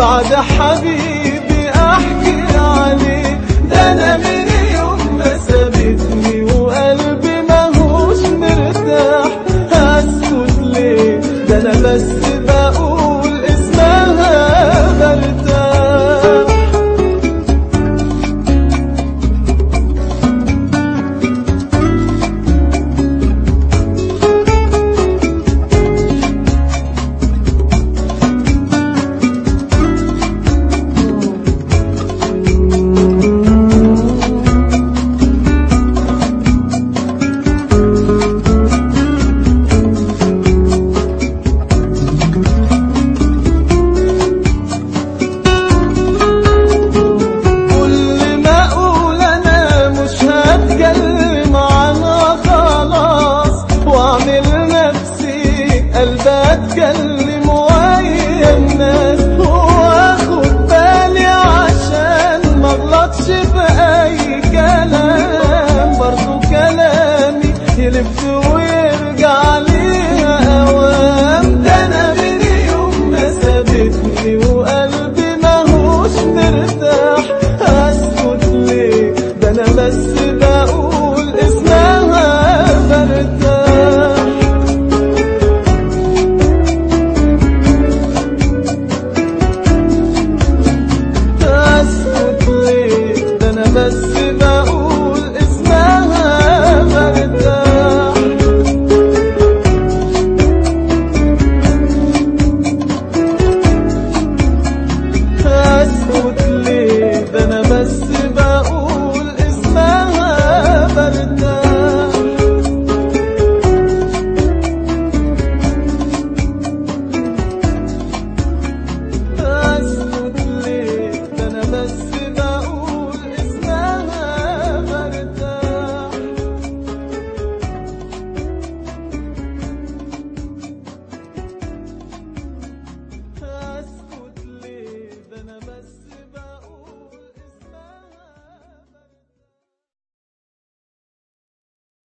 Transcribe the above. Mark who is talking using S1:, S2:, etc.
S1: بعد حبيبي احكي عليه ده انا من يوم ما سابتني وقلبي ماهوش مرتاح هسكت ليه ده انا بس بقول اسمها برتاح كل ما اقول انا مش هتكلم عنها خلاص واعمل نفسي قلبي اتكلم ويا الناس واخد بالي عشان ما اغلطش في اي كلام برضو كلامي يلف ويرجع ليها اوام ده انا من يوم ما سابتني وقلبي ماهوش مرتاح